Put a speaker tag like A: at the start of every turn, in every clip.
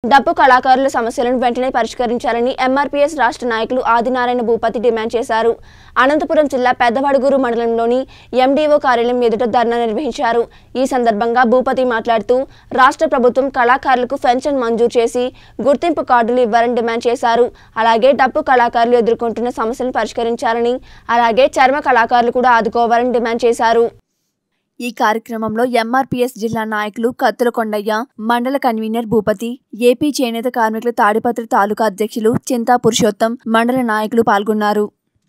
A: డప్పు కళాకారుల సమస్యలను వెంటనే పరిష్కరించాలని ఎంఆర్పీఎస్ రాష్ట్ర నాయకులు ఆదినారాయణ భూపతి డిమాండ్ చేశారు అనంతపురం జిల్లా పెద్దవడుగూరు మండలంలోని ఎండీఓ కార్యాలయం ఎదుట ధర్నా నిర్వహించారు ఈ సందర్భంగా భూపతి మాట్లాడుతూ రాష్ట్ర ప్రభుత్వం కళాకారులకు పెన్షన్ మంజూరు చేసి గుర్తింపు కార్డులు ఇవ్వాలని డిమాండ్ చేశారు అలాగే డప్పు కళాకారులు ఎదుర్కొంటున్న సమస్యలను పరిష్కరించాలని అలాగే చర్మ కళాకారులు కూడా ఆదుకోవాలని డిమాండ్ చేశారు ఈ కార్యక్రమంలో ఎంఆర్పీఎస్ జిల్లా నాయకులు కత్తుల కొండయ్య మండల కన్వీనర్ భూపతి ఏపీ చేనేత కార్మికుల తాడిపత్రి తాలూకా అధ్యక్షులు చింతా పురుషోత్తం మండల నాయకులు పాల్గొన్నారు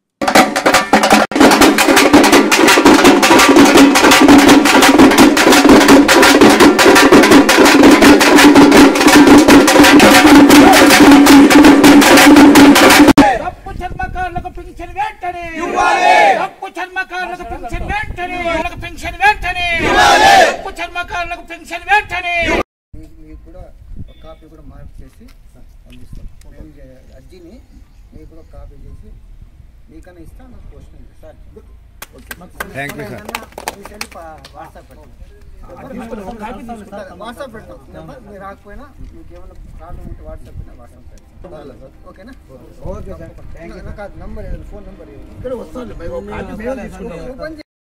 B: తప్పు చర్మకారులకు పెన్షన్ వెంటనే తప్పు చర్మకారులకు పెన్షన్ వెంటనే వాళ్ళకు పెన్షన్ వెంటనే తప్పు చర్మకారులకు పెన్షన్ వెంటనే
C: మీకు మీకు కూడా ఒక కాపీ కూడా మార్క్ చేసి అందిస్తాం మేము ఈ అర్జీని మీకు కూడా ఒక కాపీ చేసి మీకన్నా ఇస్తా నాకు question sir thank you sir WhatsApp పెట్టండి వాట్సాప్ పెట్టండి నెంబర్ మీరు రాకపోయినా మీకు ఏమైనా ప్రాబ్లం ఉంటే వాట్సాప్ పెట్టినా వాట్సాప్ పెట్టండి ఓకేనా ఓకే సార్ నాకు నంబర్ ఫోన్ నెంబర్ ఇక్కడ వస్తుంది ఓపెన్ చేసి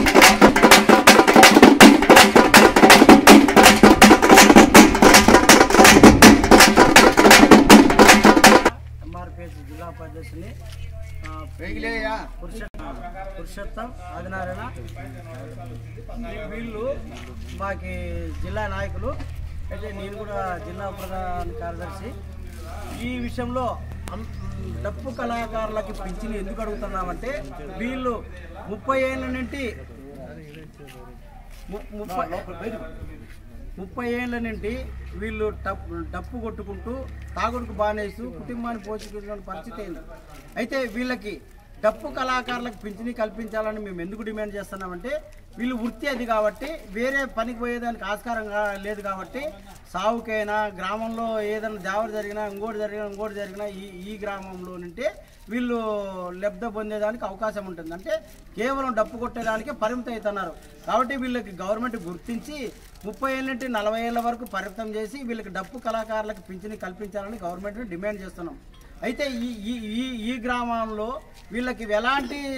D: ఎంఆర్పిఎస్ జిల్లా ఉపాధ్యక్షుని ఆ, పురుష- పురుషోత్తం ఆదినారాయణ వీ- వీళ్ళు మాకి జిల్లా నాయకులు అయితే నేను కూడా జిల్లా ప్రధాన కార్యదర్శి ఈ విషయంలో అం- డప్పు కళాకారులకి పింఛను ఎందుకు అడుగుతున్నామంటే వీళ్ళు ముప్పై ఏళ్ళ నుండి ము- ముప్పై ముప్పై ఏళ్ళ నుండి వీళ్ళు డప్పు డప్పు కొట్టుకుంటూ తాగుడుకు బానేస్తూ కుటుంబాన్ని పోషించుకునే పరిస్థితి అయింది అయితే వీళ్ళకి డప్పు కళాకారులకు పింఛని కల్పించాలని మేము ఎందుకు డిమాండ్ చేస్తున్నామంటే వీళ్ళు వృత్తి అది కాబట్టి వేరే పనికి పోయేదానికి ఆస్కారం కా- లేదు కాబట్టి సావుకైనా గ్రామంలో ఏదైనా దేవర జరిగినా ఇంకోటి జరిగినా ఇంకోటి జరిగినా ఈ ఈ గ్రామంలో నుండి వీళ్ళు లబ్ధ పొందేదానికి అవకాశం ఉంటుంది అంటే కేవలం డప్పు కొట్టేదానికి పరిమితం అవుతున్నారు కాబట్టి వీళ్ళకి గవర్నమెంట్ గుర్తించి ముప్పై ఏళ్ళ నుండి నలభై ఏళ్ళ వరకు పరిమితం చేసి వీళ్ళకి డప్పు కళాకారులకు పింఛని కల్పించాలని గవర్నమెంట్ని డిమాండ్ చేస్తున్నాం అయితే ఈ ఈ ఈ- ఈ గ్రామంలో వీళ్ళకి ఎలాంటి